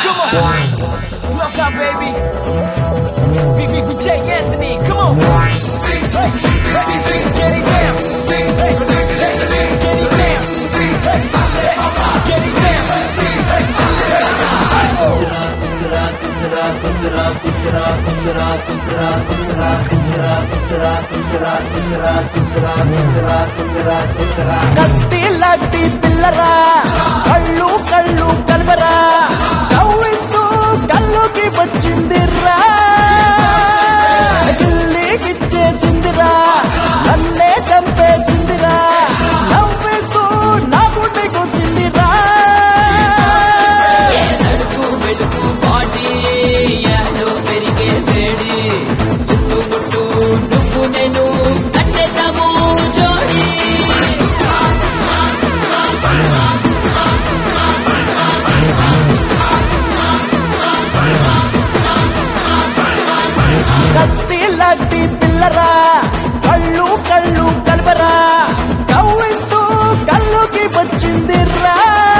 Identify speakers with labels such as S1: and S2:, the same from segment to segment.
S1: Come on. Smoke out, baby. V- V- Jake Anthony, come on. Hey, hey, hey, Get it down. Hey, hey, hey, get it down. Hey, hey, get it down.
S2: కత్తి లాంటి పిల్లరా కళ్ళు కళ్ళు కలవరా నవ్విస్తూ కళ్ళుకి వచ్చిందిరా గిల్లీకిచ్చేసిందిరా నన్నే చంపేసిందిరా నవ్విస్తూ నా గుండె కూసిందిరా
S3: ఏ తడుపు వెలుపు పాటి యాడో పెరిగే వేడి చుట్టుముట్టు నువ్వు నేను కట్టేద్దాము జోడి
S2: కత్తి లాంటి పిల్లరా కళ్ళు కళ్ళు కలవరా నవ్విస్తూ కళ్ళుకి వచ్చిందిరా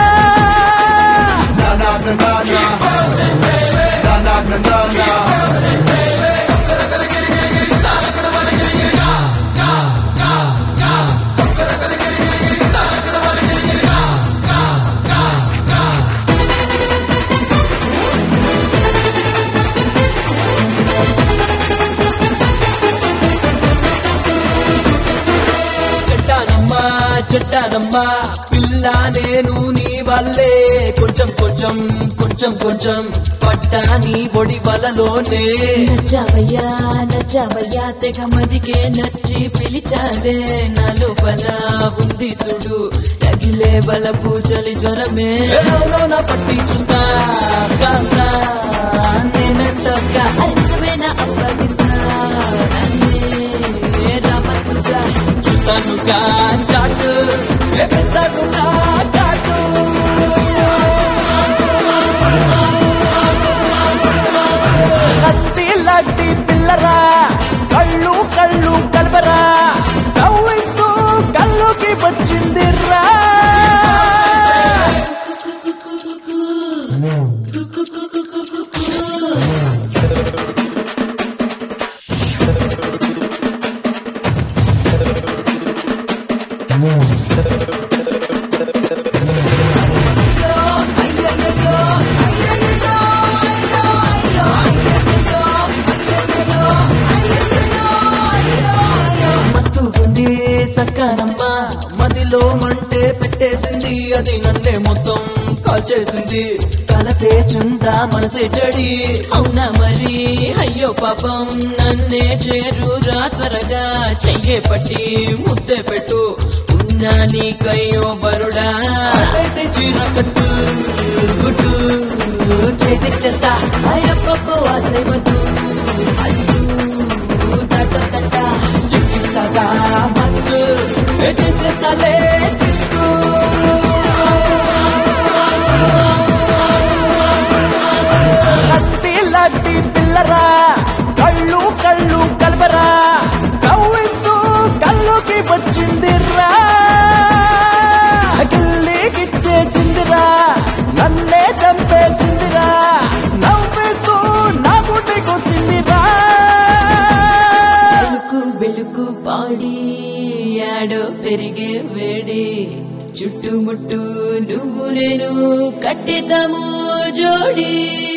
S4: చెట్టానమ్మా చెట్టానమ్మా పిల్ల నేను నీ వల్లే కొంచెం కొంచెం కొంచెం కొంచెం పడ్డా నీ బొడి వలలోనే
S3: నచ్చావయ్యా నచ్చావయ్యా తెగ మదికే నచ్చి పిలిచాలే నా లోపల ఉంది చూడు తగిలే బలపు చలి జ్వరమే
S4: నా పట్టి చూస్తా కాస్త నేనెంతగా
S3: అరే నిజమైన అప్పగిస్తా నన్నే రామత్తుగా
S4: చూస్తానుగా చాటు వేపిస్తానుగా చాటు
S2: కత్తి లాంటి పిల్లరా కళ్ళు కళ్ళు కలవరా నవ్విస్తూ కళ్ళుకి వచ్చిందిరా
S4: మస్తు ఉంది చక్కనమ్మ మదిలో మంటే పెట్టేసింది అది నన్నే మొత్తం కాల్చేసింది కలతే చుందా మనసే చెడి
S3: అవునా మరి అయ్యో పాపం నన్నే చేరురా త్వరగా చెయ్యే పట్టి ముద్దే పెట్టు ఉన్నా నీకయ్యో బరుడా
S4: అయితే చీర కట్టు గుడ్డు చేతిచ్చేస్తా
S3: అయ్యప్పకు ఆశయవద్దు అడ్డు తట తట
S4: ఎక్కిస్తాగా మట్టు ఏ చేసేస్తాలే చిక్కు
S2: కత్తి లాంటి పిల్లరా కళ్ళు కళ్ళు కలవరా నవ్విస్తూ కళ్ళుకి వచ్చిందిరా గిల్లీకిచ్చేసిందిరా నన్నే చంపేసిందిరా నవ్విస్తూ నా గుండె కూసిందిరా
S3: బెలుకు బెలుకు పాడి ఆడో పెరిగే వేడి చుట్టుముట్టు నువ్వు నేను కట్టేద్దాము జోడి